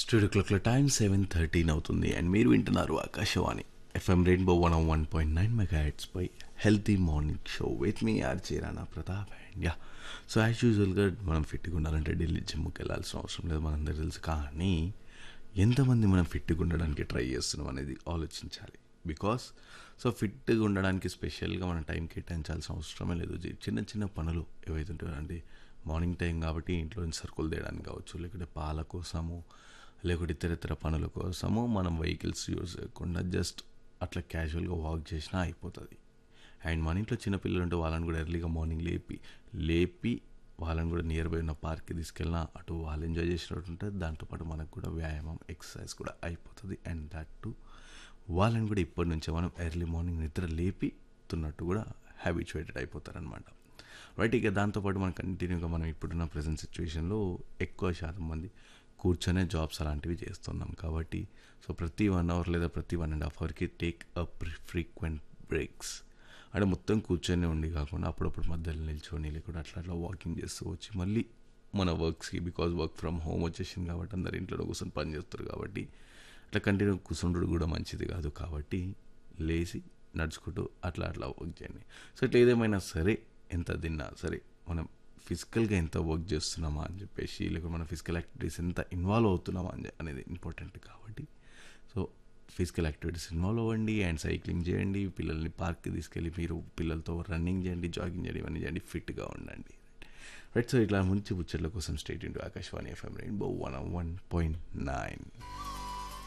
studio క్లాక్లో time seven thirteen అవుతుంది and మీరు వింటున్నారు Akashvani FM rainbow one one point nine mega heads పై healthy morning show with me R చేరానా Pratap and yeah so as యూజువల్గా మనం ఫిట్గా ఉండాలంటే ఢిల్లీ జిమ్కి వెళ్ళాల్సిన అవసరం లేదు మనందరూ తెలుసు కానీ ఎంతమంది మనం ఫిట్గా ఉండడానికి ట్రై చేస్తున్నాం అనేది ఆలోచించాలి బికాస్ సో ఫిట్గా ఉండడానికి స్పెషల్గా మనం టైం కేటాయించాల్సిన అవసరమే లేదు జీ- చిన్న చిన్న పనులు ఏవైతే ఉంటాయో అంటే మార్నింగ్ టైం కాబట్టి ఇంట్లో నుంచి సరుకులు తేయడానికి కావచ్చు లేకుంటే పాల కోసము లేకుంటే ఇతర ఇతర పనుల కోసము మనం వెహికల్స్ యూజ్ చేయకుండా జస్ట్ అట్లా క్యాజువల్గా వాక్ చేసినా అయిపోతుంది అండ్ మన ఇంట్లో చిన్నపిల్లలు ఉంటే వాళ్ళని కూడా ఎర్లీగా మార్నింగ్ లేపి లేపి వాళ్ళని కూడా నియర్ బై ఉన్న పార్క్కి తీసుకెళ్ళినా అటు వాళ్ళు ఎంజాయ్ చేసినట్టు ఉంటుంది దాంతోపాటు మనకు కూడా వ్యాయామం ఎక్సర్సైజ్ కూడా అయిపోతుంది అండ్ దట్ టు వాళ్ళని కూడా ఇప్పటి నుంచే మనం ఎర్లీ మార్నింగ్ నిద్ర లేపి తున్నట్టు కూడా హ్యాబిచువేటెడ్ అయిపోతారనమాట రైట్ ఇక దాంతోపాటు మనం కంటిన్యూగా మనం ఇప్పుడున్న ప్రజెంట్ సిచ్యువేషన్లో ఎక్కువ శాతం మంది కూర్చొనే జాబ్స్ అలాంటివి చేస్తున్నాం కాబట్టి సో ప్రతి వన్ అవర్ లేదా ప్రతి వన్ అండ్ హాఫ్ అవర్కి టేక్ అ ఫ్రీక్వెంట్ బ్రేక్స్ అంటే మొత్తం కూర్చొని ఉండి కాకుండా అప్పుడప్పుడు మధ్యలో నిల్చొని లేకుండా అట్లా అట్లా వాకింగ్ చేస్తూ వచ్చి మళ్ళీ మన వర్క్స్కి బికాజ్ వర్క్ ఫ్రమ్ హోమ్ వచ్చేసింది కాబట్టి అందరు ఇంట్లో కూర్చొని పని చేస్తారు కాబట్టి అట్లా కంటిన్యూ కూర్చుండడు కూడా మంచిది కాదు కాబట్టి లేచి నడుచుకుంటూ అట్లా అట్లా వర్క్ చేయండి సో ఇట్లా ఏదేమైనా సరే ఎంత తిన్నా సరే మనం ఫిజికల్గా ఎంత వర్క్ చేస్తున్నామా అని చెప్పేసి లేకపోతే మన ఫిజికల్ యాక్టివిటీస్ ఎంత ఇన్వాల్వ్ అవుతున్నామా అని అనేది ఇంపార్టెంట్ కాబట్టి సో ఫిజికల్ యాక్టివిటీస్ ఇన్వాల్వ్ అవ్వండి అండ్ సైక్లింగ్ చేయండి పిల్లల్ని పార్క్కి తీసుకెళ్ళి మీరు పిల్లలతో రన్నింగ్ చేయండి జాగింగ్ చేయండి ఇవన్నీ చేయండి ఫిట్గా ఉండండి రైట్ సో ఇట్లా మంచి ముచ్చట్ల కోసం stay tuned to Akashvani FM rainbow one one point nine